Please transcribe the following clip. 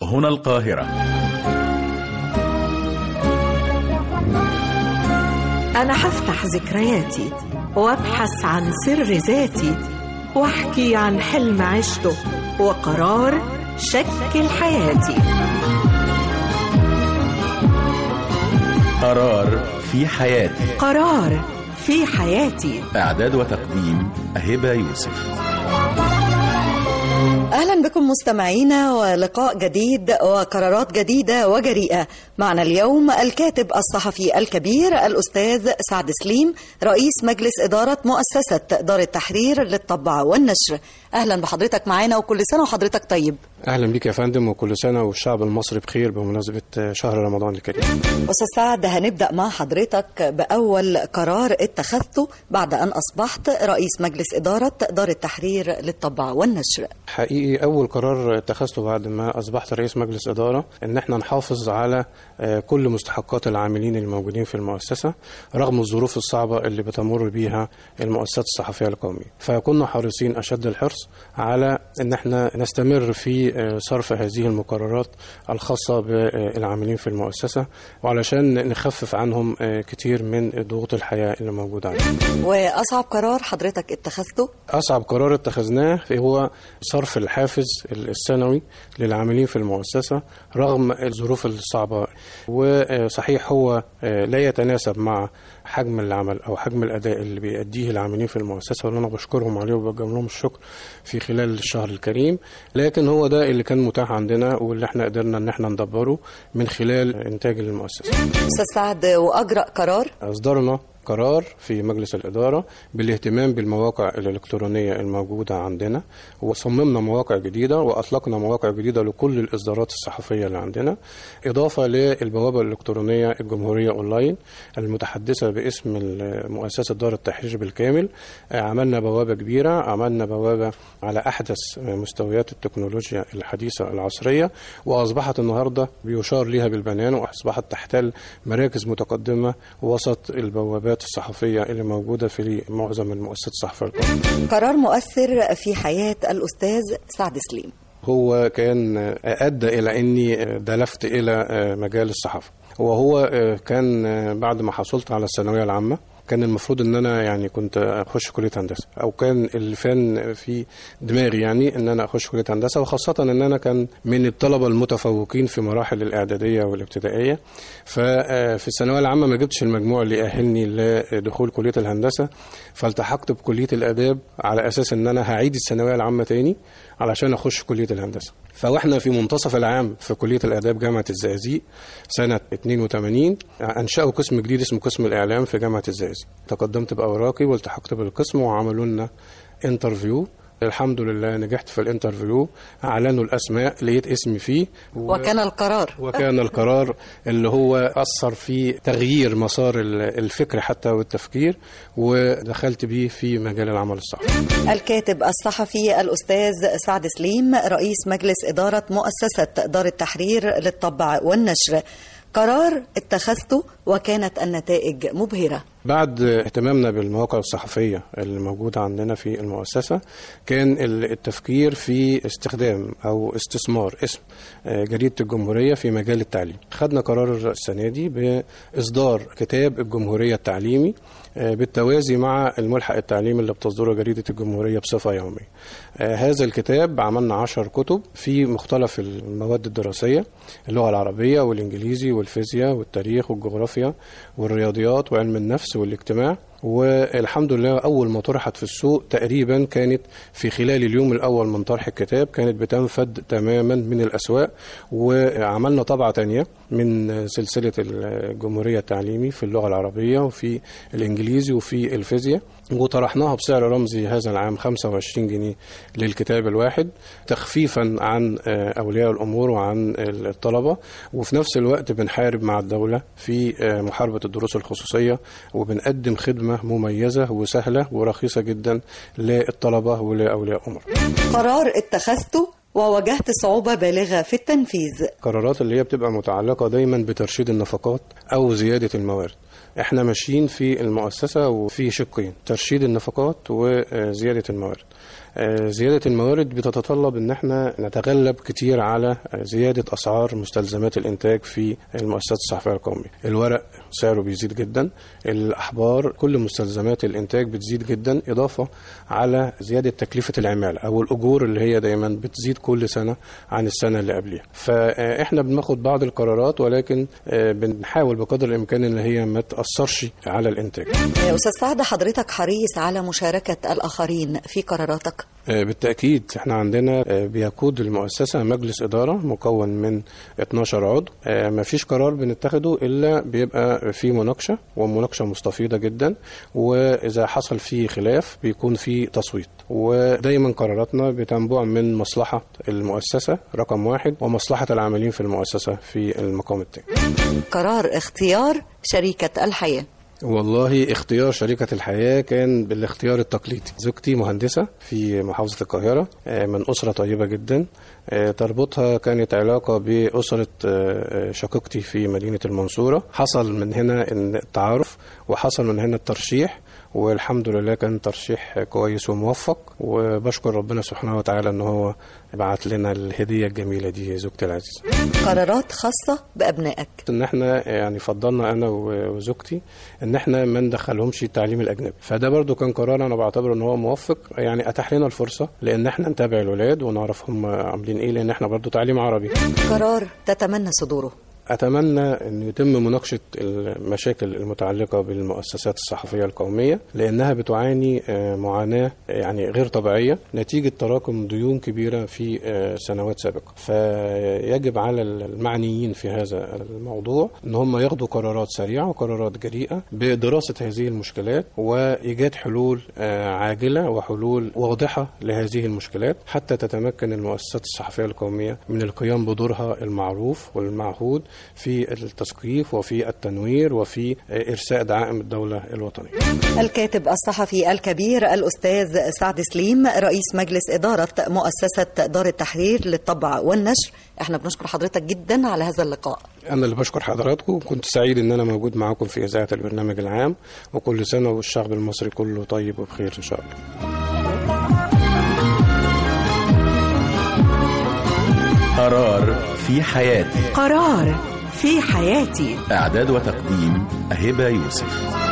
هنا القاهرة أنا هفتح ذكرياتي وأبحث عن سر ذاتي وأحكي عن حلم عشته وقرار شكل حياتي قرار في حياتي قرار في حياتي إعداد وتقديم هبة يوسف أهلا بكم مستمعينا ولقاء جديد وقرارات جديدة وجريئة معنا اليوم الكاتب الصحفي الكبير الأستاذ سعد سليم رئيس مجلس إدارة مؤسسة دار التحرير للطبع والنشر أهلا بحضرتك معانا وكل سنة وحضرتك طيب اهلا بك يا فندم وكل سنه والشعب المصري بخير بمناسبه شهر رمضان الكريم. أستاذ سعد هنبدأ مع حضرتك بأول قرار اتخذته بعد أن أصبحت رئيس مجلس إدارة دار التحرير للطبع والنشر. حقيقي اول قرار اتخذته بعد ما اصبحت رئيس مجلس اداره ان احنا نحافظ على آه، كل مستحقات العاملين الموجودين في المؤسسه رغم الظروف الصعبه اللي بتمر بيها المؤسسات الصحفيه القوميه. فكنا حريصين اشد الحرص على ان احنا نستمر في آه، صرف هذه المقررات الخاصه بالعاملين في المؤسسه وعلشان نخفف عنهم آه، كتير من ضغوط الحياه اللي موجوده عليهم. وأصعب قرار حضرتك اتخذته أصعب قرار اتخذناه هو صرف الحافز السنوي للعاملين في المؤسسة رغم الظروف الصعبة وصحيح هو لا يتناسب مع حجم العمل أو حجم الأداء اللي بيأديه العاملين في المؤسسة واللي أنا بشكرهم عليه وبقدم لهم الشكر في خلال الشهر الكريم لكن هو ده اللي كان متاح عندنا واللي احنا قدرنا ان احنا ندبره من خلال إنتاج المؤسسة أستاذ سعد وأجرأ قرار أصدرنا قرار في مجلس الإدارة بالاهتمام بالمواقع الإلكترونية الموجودة عندنا وصممنا مواقع جديدة وأطلقنا مواقع جديدة لكل الإصدارات الصحفية اللي عندنا إضافة للبوابة الإلكترونية الجمهورية أونلاين المتحدثة باسم مؤسسة دار التحرير بالكامل آه، عملنا بوابة كبيرة عملنا بوابة على أحدث مستويات التكنولوجيا الحديثة العصرية وأصبحت النهاردة بيشار لها بالبنان وأصبحت تحتل مراكز متقدمة وسط البوابات الصحفية اللي موجودة في معظم المؤسسات الصحفية القومية. قرار مؤثر في حياة الأستاذ سعد سليم هو كان أدى إلى أني دلفت إلى مجال الصحافة وهو كان بعد ما حصلت على الثانوية العامة كان المفروض ان انا يعني كنت اخش كليه هندسه او كان اللي كان في دماغي يعني ان انا اخش كليه هندسه وخاصه ان انا كان من الطلبه المتفوقين في مراحل الاعداديه والابتدائيه ففي الثانويه العامه ما جبتش المجموع اللي يأهلني لدخول كليه الهندسه فالتحقت بكليه الاداب على اساس ان انا هعيد الثانويه العامه تاني علشان اخش كليه الهندسه فواحنا في منتصف العام في كليه الاداب جامعه الزقازيق سنه 82 انشأوا قسم جديد اسمه قسم الاعلام في جامعه الزقازيق تقدمت باوراقي والتحقت بالقسم وعملوا لنا انترفيو الحمد لله نجحت في الانترفيو اعلنوا الاسماء لقيت اسمي فيه و... وكان القرار وكان القرار اللي هو اثر في تغيير مسار ال- الفكر حتى والتفكير ودخلت بيه في مجال العمل الصحفي الكاتب الصحفي الأستاذ سعد سليم رئيس مجلس إدارة مؤسسة دار التحرير للطبع والنشر قرار اتخذته وكانت النتائج مبهرة بعد اهتمامنا بالمواقع الصحفية اللي موجودة عندنا في المؤسسة كان ال- التفكير في استخدام أو استثمار اسم آه، جريدة الجمهورية في مجال التعليم خدنا قرار السنة دي بإصدار كتاب الجمهورية التعليمي آه، بالتوازي مع الملحق التعليمي اللي بتصدره جريدة الجمهورية بصفة يومية آه، هذا الكتاب عملنا عشر كتب في مختلف المواد الدراسية اللغة العربية والإنجليزي والفيزياء والتاريخ والجغرافيا والرياضيات وعلم النفس والاجتماع والحمد لله أول ما طرحت في السوق تقريبا كانت في خلال اليوم الأول من طرح الكتاب كانت بتنفد تماما من الأسواق وعملنا طبعة تانية من سلسلة الجمهورية التعليمي في اللغة العربية وفي الإنجليزي وفي الفيزياء وطرحناها بسعر رمزي هذا العام 25 جنيه للكتاب الواحد تخفيفا عن آه، أولياء الأمور وعن الطلبة وفي نفس الوقت بنحارب مع الدولة في آه، محاربة الدروس الخصوصية وبنقدم خدمة مميزة وسهلة ورخيصة جدا للطلبة ولأولياء الأمور قرار اتخذته وواجهت صعوبة بالغة في التنفيذ القرارات اللي هي بتبقى متعلقة دايما بترشيد النفقات أو زيادة الموارد احنا ماشيين في المؤسسة وفي شقين ترشيد النفقات وزيادة الموارد آه، زيادة الموارد بتتطلب ان احنا نتغلب كتير على آه، زيادة اسعار مستلزمات الانتاج في المؤسسات الصحفية القومية الورق سعره بيزيد جدا الاحبار كل مستلزمات الانتاج بتزيد جدا اضافة على زيادة تكلفة العمالة او الاجور اللي هي دايما بتزيد كل سنة عن السنة اللي قبلها فاحنا بناخد بعض القرارات ولكن آه، بنحاول بقدر الامكان ان هي ما تأثرش على الانتاج آه، أستاذ سعد حضرتك حريص على مشاركة الآخرين في قراراتك آه، بالتأكيد احنا عندنا آه، بيقود المؤسسة مجلس إدارة مكون من 12 عضو آه، ما فيش قرار بنتخذه إلا بيبقى في مناقشة ومناقشة مستفيضة جدا وإذا حصل فيه خلاف بيكون في تصويت ودايما قراراتنا بتنبع من مصلحة المؤسسة رقم واحد ومصلحة العاملين في المؤسسة في المقام الثاني قرار اختيار شريكة الحياة والله اختيار شريكة الحياة كان بالاختيار التقليدي زوجتي مهندسة في محافظة القاهرة آه، من أسرة طيبة جدا آه، تربطها كانت علاقة بأسرة آه، آه، شقيقتي في مدينة المنصورة حصل من هنا إن التعارف وحصل من هنا الترشيح والحمد لله كان ترشيح كويس وموفق وبشكر ربنا سبحانه وتعالى ان هو بعت لنا الهديه الجميله دي زوجتي العزيزه قرارات خاصة بأبنائك ان احنا يعني فضلنا انا و- وزوجتي ان احنا ما ندخلهمش التعليم الاجنبي فده برضو كان قرار انا بعتبره ان هو موفق يعني اتاح لنا الفرصه لان احنا نتابع الولاد ونعرف هم عاملين ايه لان احنا برضو تعليم عربي قرار تتمنى صدوره أتمنى أن يتم مناقشة المشاكل المتعلقة بالمؤسسات الصحفية القومية لأنها بتعاني آه، معاناة يعني غير طبيعية نتيجة تراكم ديون كبيرة في آه، سنوات سابقة فيجب على المعنيين في هذا الموضوع أن هم ياخدوا قرارات سريعة وقرارات جريئة بدراسة هذه المشكلات وإيجاد حلول آه، عاجلة وحلول واضحة لهذه المشكلات حتى تتمكن المؤسسات الصحفية القومية من القيام بدورها المعروف والمعهود في التثقيف وفي التنوير وفي آه، إرساء دعائم الدولة الوطنية الكاتب الصحفي الكبير الأستاذ سعد سليم رئيس مجلس إدارة مؤسسة دار التحرير للطبع والنشر احنا بنشكر حضرتك جدا على هذا اللقاء أنا اللي بشكر حضراتكم كنت سعيد إن أنا موجود معاكم في إذاعة البرنامج العام وكل سنة والشعب المصري كله طيب وبخير إن شاء الله قرار في حياتي قرار في حياتي إعداد وتقديم هبة يوسف